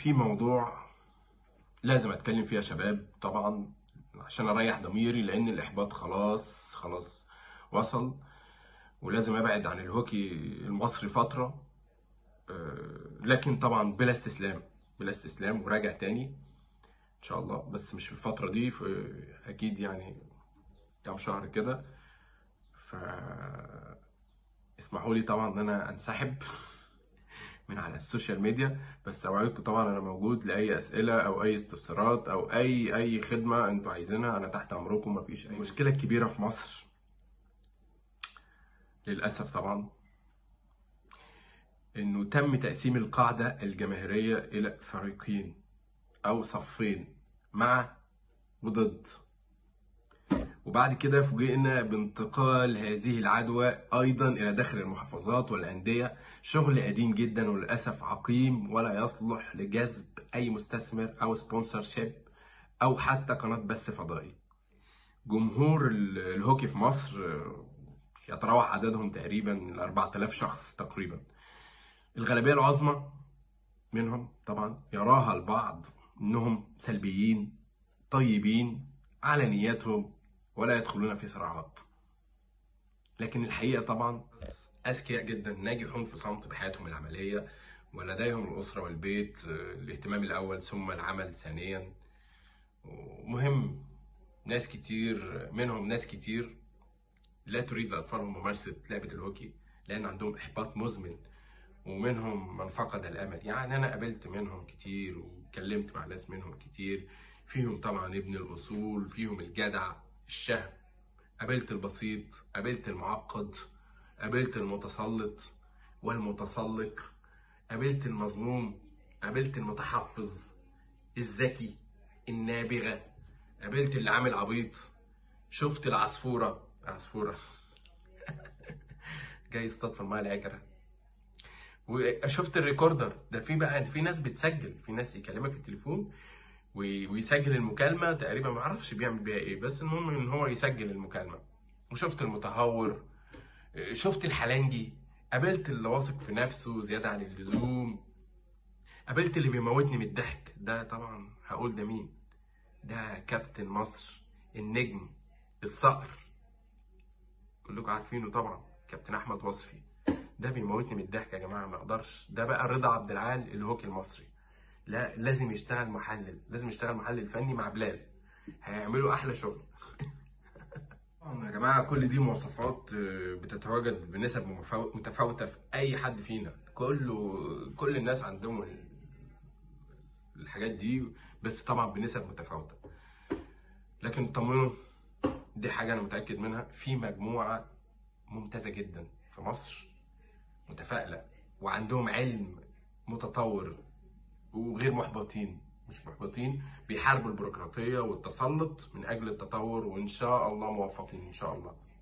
في موضوع لازم اتكلم فيه يا شباب طبعا عشان اريح ضميري لان الاحباط خلاص خلاص وصل ولازم ابعد عن الهوكي المصري فتره آه، لكن طبعا بلا استسلام بلا استسلام وراجع تاني ان شاء الله بس مش في الفتره دي في اكيد يعني كام شهر كده ف اسمحوا لي طبعا ان انا انسحب من على السوشيال ميديا بس اوعدكم طبعا انا موجود لاي اسئله او اي استفسارات او اي اي خدمه انتوا عايزينها انا تحت امركم مفيش اي المشكله الكبيره في مصر للاسف طبعا انه تم تقسيم القاعده الجماهيريه الى فريقين او صفين مع وضد وبعد كده فوجئنا بانتقال هذه العدوى ايضا الى داخل المحافظات والانديه شغل قديم جدا وللاسف عقيم ولا يصلح لجذب اي مستثمر او سبونسر شيب او حتى قناه بث فضائي جمهور ال- الهوكي في مصر آه، يتراوح عددهم تقريبا ل 4000 شخص تقريبا الغالبيه العظمى منهم طبعا يراها البعض انهم سلبيين طيبين على نياتهم ولا يدخلون في صراعات لكن الحقيقه طبعا اذكياء جدا ناجحون في صمت بحياتهم العمليه ولديهم الاسره والبيت آه، الاهتمام الاول ثم العمل ثانيا ومهم ناس كتير منهم ناس كتير لا تريد لاطفالهم ممارسه لعبه الهوكي لان عندهم احباط مزمن ومنهم من فقد الامل يعني انا قابلت منهم كتير واتكلمت مع ناس منهم كتير فيهم طبعا ابن الاصول فيهم الجدع الشهم قابلت البسيط قابلت المعقد قابلت المتسلط والمتسلق قابلت المظلوم قابلت المتحفظ الذكي النابغة قابلت اللي عامل عبيط شفت العصفورة عصفورة جاي يصطاد في الماء العكرة وشفت الريكوردر ده في بقى في ناس بتسجل في ناس يكلمك في التليفون وي- ويسجل المكالمة تقريبا ما اعرفش بيعمل بيها ايه بس المهم ان هو يسجل المكالمة وشفت المتهور شفت الحلنجي قابلت اللي واثق في نفسه زيادة عن اللزوم قابلت اللي بيموتني من الضحك ده طبعا هقول ده مين ده كابتن مصر النجم الصقر كلكم عارفينه طبعا كابتن احمد وصفي ده بيموتني من الضحك يا جماعه ما اقدرش ده بقى رضا عبد العال الهوكي المصري لا لازم يشتغل محلل لازم يشتغل محلل فني مع بلال هيعملوا احلى شغل طبعا يا جماعه كل دي مواصفات آه، بتتواجد بنسب مفاو- متفاوته في اي حد فينا كله كل الناس عندهم ال- الحاجات دي بس طبعا بنسب متفاوته لكن طمنوا دي حاجه انا متاكد منها في مجموعه ممتازه جدا في مصر متفائله وعندهم علم متطور وغير محبطين مش محبطين بيحاربوا البيروقراطيه والتسلط من اجل التطور وان شاء الله موفقين ان شاء الله